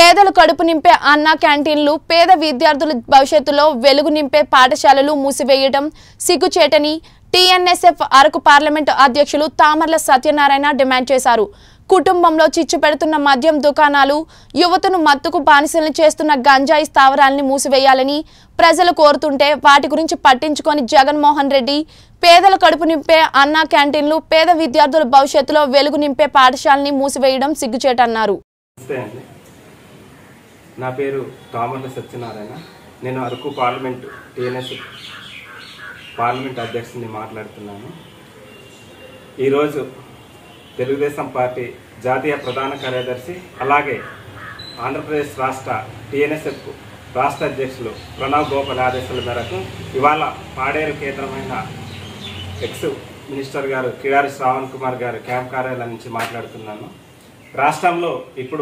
పేదలు కడుపు నింపే అన్న క్యాంటీన్లు పేద విద్యార్థుల భవిష్యత్తులో వెలుగు నింపే పాఠశాలలు మూసివేయడం సిగ్గుచేటని టీఎన్ఎస్ఎఫ్ అరకు పార్లమెంటు అధ్యక్షులు తామర్ల సత్యనారాయణ డిమాండ్ చేశారు కుటుంబంలో చిచ్చు పెడుతున్న మద్యం దుకాణాలు యువతను మత్తుకు బానిసలను చేస్తున్న గంజాయి స్థావరాల్ని మూసివేయాలని ప్రజలు కోరుతుంటే వాటి గురించి పట్టించుకొని జగన్మోహన్ రెడ్డి పేదల కడుపు నింపే అన్నా క్యాంటీన్లు పేద విద్యార్థుల భవిష్యత్తులో వెలుగు నింపే పాఠశాలని మూసివేయడం సిగ్గుచేటన్నారు నమస్తే అండి నా పేరు తామర్ల సత్యనారాయణ నేను అరకు పార్లమెంట్ టీఎన్ఎస్ పార్లమెంట్ అధ్యక్షుడిని మాట్లాడుతున్నాను ఈరోజు తెలుగుదేశం పార్టీ జాతీయ ప్రధాన కార్యదర్శి అలాగే ఆంధ్రప్రదేశ్ రాష్ట్ర టీఎన్ఎస్ఎఫ్ రాష్ట్ర అధ్యక్షులు ప్రణవ్ గోపాల్ ఆదేశాల మేరకు ఇవాళ పాడేరు కేంద్రమైన ఎక్స్ మినిస్టర్ గారు కిడారి శ్రావణ్ కుమార్ గారు క్యాంప్ కార్యాలయం నుంచి మాట్లాడుతున్నాను రాష్ట్రంలో ఇప్పుడు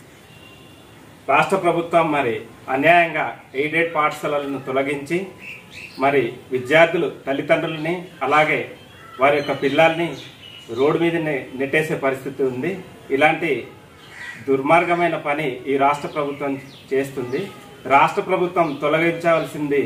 రాష్ట్ర ప్రభుత్వం మరి అన్యాయంగా ఎయిడెడ్ పాఠశాలలను తొలగించి మరి విద్యార్థులు తల్లిదండ్రులని అలాగే వారి యొక్క పిల్లల్ని రోడ్డు మీద నెట్టేసే పరిస్థితి ఉంది ఇలాంటి దుర్మార్గమైన పని ఈ రాష్ట్ర ప్రభుత్వం చేస్తుంది రాష్ట్ర ప్రభుత్వం తొలగించవలసింది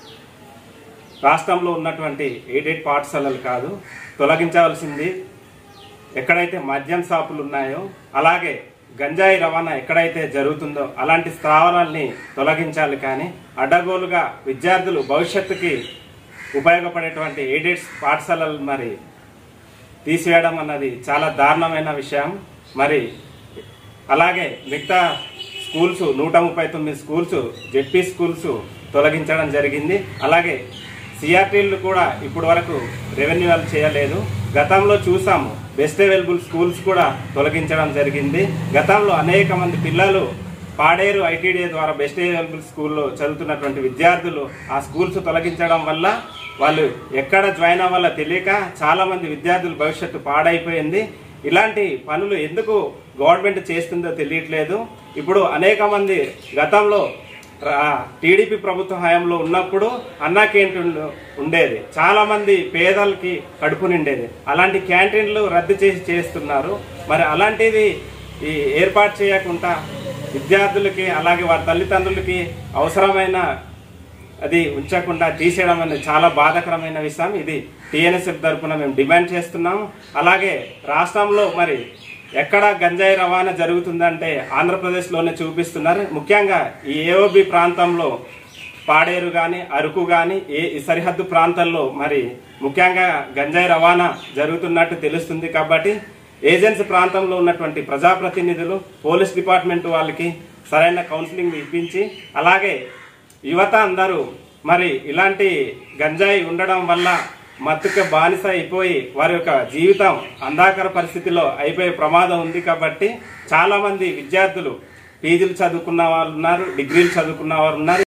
రాష్ట్రంలో ఉన్నటువంటి ఎయిడెడ్ పాఠశాలలు కాదు తొలగించవలసింది ఎక్కడైతే మద్యం షాపులు ఉన్నాయో అలాగే గంజాయి రవాణా ఎక్కడైతే జరుగుతుందో అలాంటి స్థావరాల్ని తొలగించాలి కానీ అడ్డగోలుగా విద్యార్థులు భవిష్యత్తుకి ఉపయోగపడేటువంటి ఎయిడెడ్ పాఠశాలలు మరి తీసివేయడం అన్నది చాలా దారుణమైన విషయం మరి అలాగే మిగతా స్కూల్స్ నూట ముప్పై తొమ్మిది స్కూల్స్ జెడ్పీ స్కూల్స్ తొలగించడం జరిగింది అలాగే సిఆర్టీలు కూడా ఇప్పటి వరకు రెవెన్యూ వాళ్ళు చేయలేదు గతంలో చూసాము బెస్ట్ అవైలబుల్ స్కూల్స్ కూడా తొలగించడం జరిగింది గతంలో అనేక మంది పిల్లలు పాడేరు ఐటీడీఏ ద్వారా బెస్ట్ అవైలబుల్ స్కూల్లో చదువుతున్నటువంటి విద్యార్థులు ఆ స్కూల్స్ తొలగించడం వల్ల వాళ్ళు ఎక్కడ జాయిన్ అవ్వాలో తెలియక చాలా మంది విద్యార్థుల భవిష్యత్తు పాడైపోయింది ఇలాంటి పనులు ఎందుకు గవర్నమెంట్ చేస్తుందో తెలియట్లేదు ఇప్పుడు అనేక మంది గతంలో టీడీపీ ప్రభుత్వ హయాంలో ఉన్నప్పుడు అన్నా క్యాంటీన్లు ఉండేది చాలా మంది పేదలకి కడుపు నిండేది అలాంటి క్యాంటీన్లు రద్దు చేసి చేస్తున్నారు మరి అలాంటిది ఈ ఏర్పాటు చేయకుండా విద్యార్థులకి అలాగే వారి తల్లిదండ్రులకి అవసరమైన అది ఉంచకుండా తీసేయడం అనేది చాలా బాధాకరమైన విషయం ఇది టీఎన్ఎస్ఎఫ్ తరఫున మేము డిమాండ్ చేస్తున్నాము అలాగే రాష్ట్రంలో మరి ఎక్కడ గంజాయి రవాణా జరుగుతుందంటే ఆంధ్రప్రదేశ్లోనే చూపిస్తున్నారు ముఖ్యంగా ఈ ఏఓబి ప్రాంతంలో పాడేరు కానీ అరకు కానీ ఏ ఈ సరిహద్దు ప్రాంతాల్లో మరి ముఖ్యంగా గంజాయి రవాణా జరుగుతున్నట్టు తెలుస్తుంది కాబట్టి ఏజెన్సీ ప్రాంతంలో ఉన్నటువంటి ప్రజాప్రతినిధులు పోలీస్ డిపార్ట్మెంట్ వాళ్ళకి సరైన కౌన్సిలింగ్ ఇప్పించి అలాగే యువత అందరూ మరి ఇలాంటి గంజాయి ఉండడం వల్ల మత్తుక బానిస అయిపోయి వారి యొక్క జీవితం అంధాకర పరిస్థితిలో అయిపోయే ప్రమాదం ఉంది కాబట్టి చాలా మంది విద్యార్థులు పీజీలు చదువుకున్న వాళ్ళు ఉన్నారు డిగ్రీలు చదువుకున్న వారు ఉన్నారు